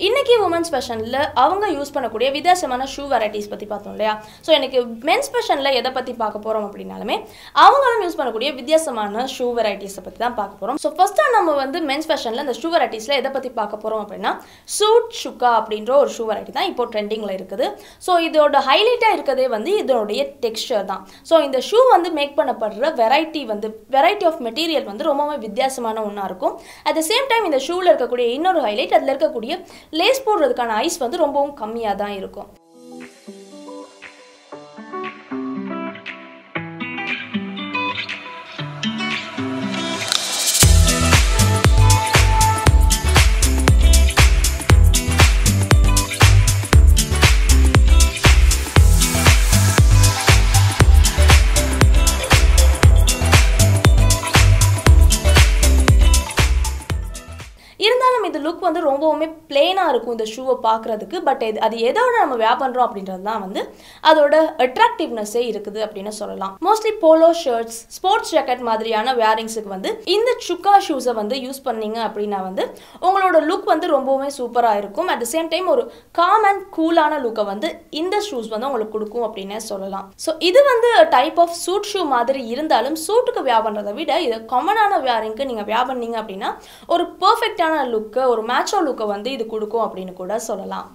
இன்னைக்கு உமன்ஸ் ஃபேஷனில் அவங்க யூஸ் பண்ணக்கூடிய வித்தியாசமான ஷூ வெரைட்டிஸ் பற்றி பார்த்தோம் இல்லையா ஸோ எனக்கு மென்ஸ் ஃபேஷனில் எதை பற்றி பார்க்க போகிறோம் அப்படின்னாலுமே அவங்களும் யூஸ் பண்ணக்கூடிய வித்தியாசமான ஷூ வெரைட்டிஸை பற்றி தான் பார்க்க போகிறோம் ஸோ ஃபஸ்ட்டாக நம்ம வந்து மென்ஸ் ஃபேஷனில் இந்த ஷூ வெரைட்டிஸில் எதை பற்றி பார்க்க போகிறோம் அப்படின்னா சூட் ஷுக்கா அப்படின்ற ஒரு ஷூ வெரைட்டி தான் இப்போ ட்ரெண்டிங்கில் இருக்குது ஸோ இதோட ஹைலைட்டாக இருக்கிறதே வந்து இதோடைய டெக்ஸ்டர் தான் ஸோ இந்த ஷூ வந்து மேக் பண்ணப்படுற வெரைட்டி வந்து வெரைட்டி ஆஃப் மெட்டீரியல் வந்து ரொம்பவே வித்தியாசமான ஒன்றா இருக்கும் அட் த சேம் டைம் இந்த ஷூவில் இருக்கக்கூடிய இன்னொரு ஹைலைட் அதில் இருக்கக்கூடிய லேஸ் போடுறதுக்கான ஐஸ் வந்து ரொம்பவும் கம்மியாக தான் இருக்கும் இருந்தாலும் இந்த லுக் வந்து ரொம்பவுமே பிளெயினாக இருக்கும் இந்த ஷூவை பார்க்குறதுக்கு பட் இது அது எதோட நம்ம வேர் பண்ணுறோம் அப்படின்றது தான் வந்து அதோட அட்ராக்டிவ்னஸே இருக்குது அப்படின்னு சொல்லலாம் mostly polo shirts sports jacket மாதிரியான வேரிங்ஸுக்கு வந்து இந்த சுக்கா ஷூஸை வந்து யூஸ் பண்ணீங்க அப்படின்னா வந்து உங்களோட லுக் வந்து ரொம்பவுமே சூப்பராக இருக்கும் அட் த சேம் டைம் ஒரு காம் அண்ட் கூலான லுக்கை வந்து இந்த ஷூஸ் வந்து உங்களுக்கு கொடுக்கும் அப்படின்னே சொல்லலாம் ஸோ இது வந்து டைப் ஆஃப் சூட் ஷூ மாதிரி இருந்தாலும் சூட்டுக்கு வியா பண்ணுறதை விட இது காமனான வேரிங்க்கு நீங்கள் வியா பண்ணீங்க அப்படின்னா ஒரு பர்ஃபெக்டான லுக்கு ஒரு மேட்சோ லுக்கை வந்து இது கொடுக்கும் அப்படின்னு கூட சொல்லலாம்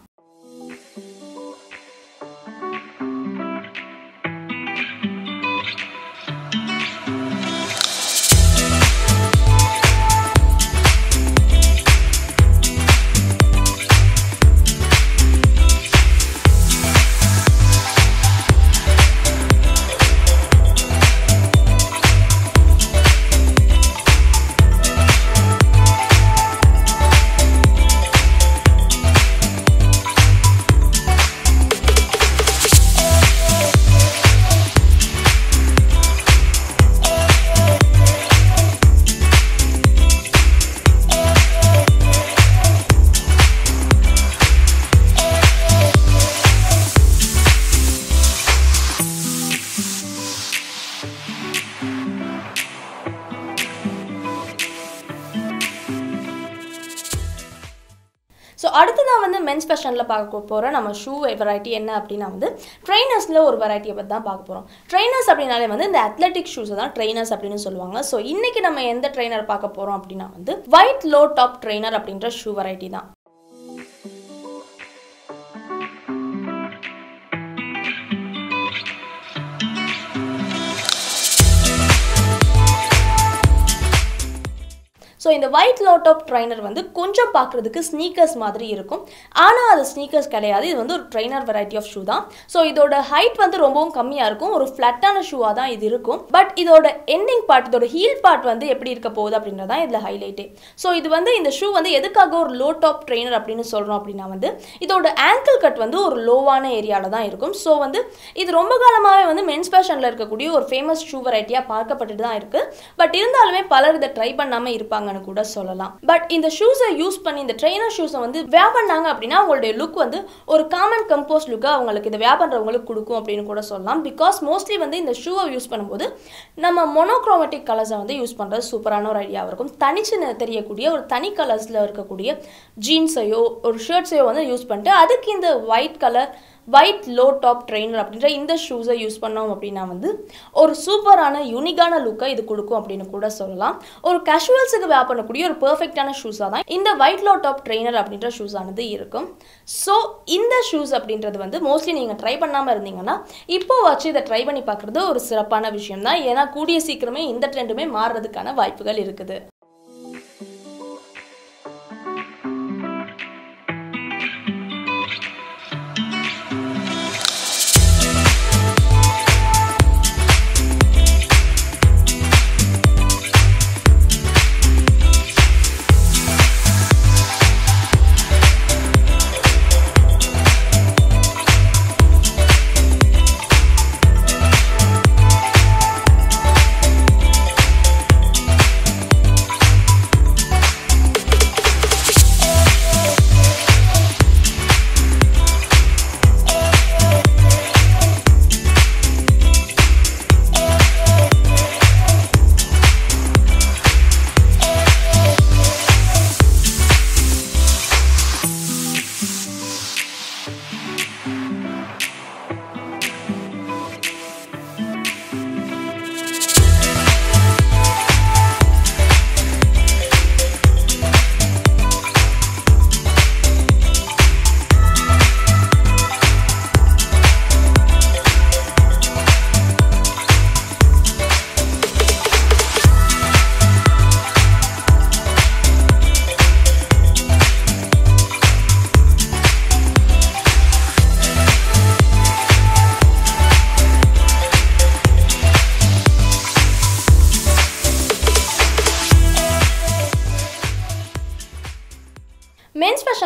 ஸோ அடுத்ததாக வந்து மென்ஸ் ஃபேஷனில் பார்க்க போகிற நம்ம ஷூ வெரைட்டி என்ன அப்படின்னா வந்து ட்ரைனர்ஸில் ஒரு வெரைட்டியை பற்றி தான் பார்க்க போகிறோம் ட்ரைனர்ஸ் அப்படின்னாலே வந்து இந்த அத்லெட்டிக் ஷூஸை தான் ட்ரைனர்ஸ் அப்படின்னு சொல்லுவாங்க ஸோ இன்றைக்கி நம்ம எந்த ட்ரைனர் பார்க்க போகிறோம் அப்படின்னா வந்து ஒயிட் லோ டாப் ட்ரைனர் அப்படின்ற ஷூ வெரைட்டி தான் ஸோ இந்த ஒயிட் லோட்டாப் ட்ரைனர் வந்து கொஞ்சம் பார்க்குறதுக்கு ஸ்னீக்கர்ஸ் மாதிரி இருக்கும் ஆனால் அது ஸ்னீக்கர்ஸ் கிடையாது இது வந்து ஒரு ட்ரைனர் வெரைட்டி ஆஃப் ஷூ தான் ஸோ இதோட ஹைட் வந்து ரொம்பவும் கம்மியாக இருக்கும் ஒரு ஃப்ளட்டான ஷூவாக தான் இது இருக்கும் பட் இதோட எண்டிங் பார்ட் இதோட ஹீல் பார்ட் வந்து எப்படி இருக்க போகுது அப்படின்றது தான் இதில் ஹைலைட்டே ஸோ இது வந்து இந்த ஷூ வந்து எதுக்காக ஒரு லோ டாப் ட்ரைனர் அப்படின்னு சொல்கிறோம் அப்படின்னா வந்து இதோட ஆங்கிள் கட் வந்து ஒரு லோவான ஏரியாவில் தான் இருக்கும் ஸோ வந்து இது ரொம்ப காலமாகவே வந்து மென்ஸ் ஃபேஷனில் இருக்கக்கூடிய ஒரு ஃபேமஸ் ஷூ வெரைட்டியாக பார்க்கப்பட்டுட்டு தான் இருக்குது பட் இருந்தாலுமே பலர் இதை ட்ரை பண்ணாமல் இருப்பாங்க இருப்பாங்கன்னு கூட சொல்லலாம் பட் இந்த ஷூஸை யூஸ் பண்ணி இந்த ட்ரெயினர் ஷூஸை வந்து வேர் பண்ணாங்க அப்படின்னா அவங்களுடைய லுக் வந்து ஒரு காமன் கம்போஸ் லுக்கை அவங்களுக்கு இதை வேர் பண்ணுறவங்களுக்கு கொடுக்கும் அப்படின்னு கூட சொல்லலாம் பிகாஸ் மோஸ்ட்லி வந்து இந்த ஷூவை யூஸ் பண்ணும்போது நம்ம மொனோக்ரோமேட்டிக் கலர்ஸை வந்து யூஸ் பண்ணுறது சூப்பரான ஒரு ஐடியாவாக இருக்கும் தனிச்சு தெரியக்கூடிய ஒரு தனி கலர்ஸில் இருக்கக்கூடிய ஜீன்ஸையோ ஒரு ஷர்ட்ஸையோ வந்து யூஸ் பண்ணிட்டு அதுக்கு இந்த white colour white low top trainer அப்படின்ற இந்த ஷூஸை யூஸ் பண்ணோம் அப்படின்னா வந்து ஒரு சூப்பரான யூனிக்கான லுக்கை இது கொடுக்கும் அப்படின்னு கூட சொல்லலாம் ஒரு கேஷுவல்ஸுக்கு வேர் பண்ணக்கூடிய ஒரு பர்ஃபெக்டான ஷூஸாக தான் இந்த ஒயிட் லோ டாப் ட்ரெயினர் அப்படின்ற ஷூஸ் ஆனது இருக்கும் ஸோ இந்த ஷூஸ் அப்படின்றது வந்து மோஸ்ட்லி நீங்கள் ட்ரை பண்ணாமல் இருந்தீங்கன்னா இப்போ வச்சு இதை ட்ரை பண்ணி பார்க்குறது ஒரு சிறப்பான விஷயம் தான் ஏன்னா கூடிய சீக்கிரமே இந்த ட்ரெண்டுமே மாறுறதுக்கான வாய்ப்புகள் இருக்குது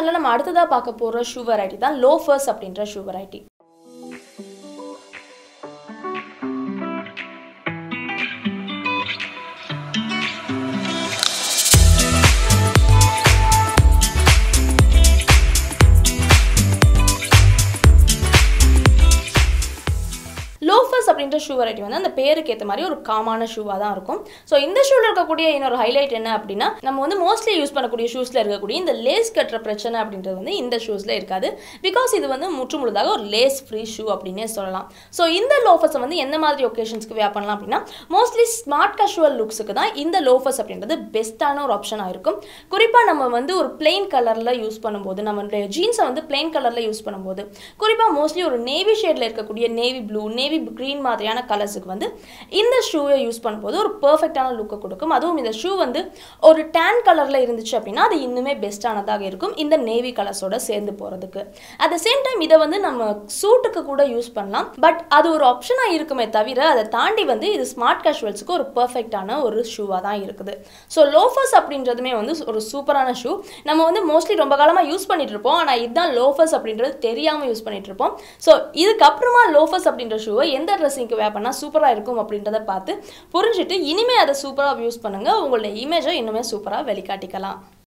செக்ஷனில் நம்ம அடுத்ததாக பார்க்க போகிற ஷூ வெரைட்டி தான் லோஃபர்ஸ் அப்படின்ற ஷூ வெரைட்டி லோஃபர்ஸ் அப்படின்ற ஷூ வெரைட்டி வந்து அந்த பேருக்கு ஏற்ற மாதிரி ஒரு காமான ஷூவாக தான் இருக்கும் ஸோ இந்த ஷூவில் இருக்கக்கூடிய இன்னொரு ஹைலைட் என்ன அப்படின்னா நம்ம வந்து மோஸ்ட்லி யூஸ் பண்ணக்கூடிய ஷூஸில் இருக்கக்கூடிய இந்த லேஸ் கட்டுற பிரச்சனை அப்படின்றது வந்து இந்த ஷூஸில் இருக்காது பிகாஸ் இது வந்து முற்று முழுதாக ஒரு லேஸ் ஃப்ரீ ஷூ அப்படின்னே சொல்லலாம் ஸோ இந்த லோஃபர்ஸை வந்து எந்த மாதிரி ஒகேஷன்ஸ்க்கு வேர் பண்ணலாம் அப்படின்னா மோஸ்ட்லி ஸ்மார்ட் கேஷுவல் லுக்ஸுக்கு தான் இந்த லோஃபர்ஸ் அப்படின்றது பெஸ்ட்டான ஒரு ஆப்ஷனாக இருக்கும் குறிப்பாக நம்ம வந்து ஒரு பிளெயின் கலரில் யூஸ் பண்ணும்போது நம்மளுடைய ஜீன்ஸை வந்து பிளெயின் கலரில் யூஸ் பண்ணும்போது குறிப்பாக மோஸ்ட்லி ஒரு நேவி ஷேடில் இருக்கக்கூடிய நேவி ப்ளூ நேவி க்ரீன் மாதிரியான கலர்ஸுக்கு வந்து இந்த ஷூவை யூஸ் பண்ணும்போது ஒரு பர்ஃபெக்டான லுக்கை கொடுக்கும் அதுவும் இந்த ஷூ வந்து ஒரு டேன் கலரில் இருந்துச்சு அப்படின்னா அது இன்னுமே பெஸ்ட்டானதாக இருக்கும் இந்த நேவி கலர்ஸோட சேர்ந்து போகிறதுக்கு அட் த சேம் டைம் இதை வந்து நம்ம சூட்டுக்கு கூட யூஸ் பண்ணலாம் பட் அது ஒரு ஆப்ஷனாக இருக்குமே தவிர அதை தாண்டி வந்து இது ஸ்மார்ட் கேஷுவல்ஸுக்கு ஒரு பர்ஃபெக்டான ஒரு ஷூவாக தான் இருக்குது ஸோ லோஃபர்ஸ் அப்படின்றதுமே வந்து ஒரு சூப்பரான ஷூ நம்ம வந்து மோஸ்ட்லி ரொம்ப காலமாக யூஸ் பண்ணிட்டு இருப்போம் ஆனால் இதுதான் லோஃபர்ஸ் அப்படின்றது தெரியாமல் யூஸ் பண்ணிட்டு இருப்போம் ஸோ இதுக்கப்புறமா லோஃபர்ஸ் அப்படின்ற ஷூவை எந்த ட்ரெஸ்ஸிங்க்கு வேர் பண்ணால் சூப்பராக இருக்கும் அப்படின்றத பார்த்து புரிஞ்சுட்டு இனிமேல் அதை சூப்பராக யூஸ் பண்ணுங்கள் உங்களுடைய இமேஜை இன்னுமே சூப்பராக வெளிக்காட்டிக்கலாம்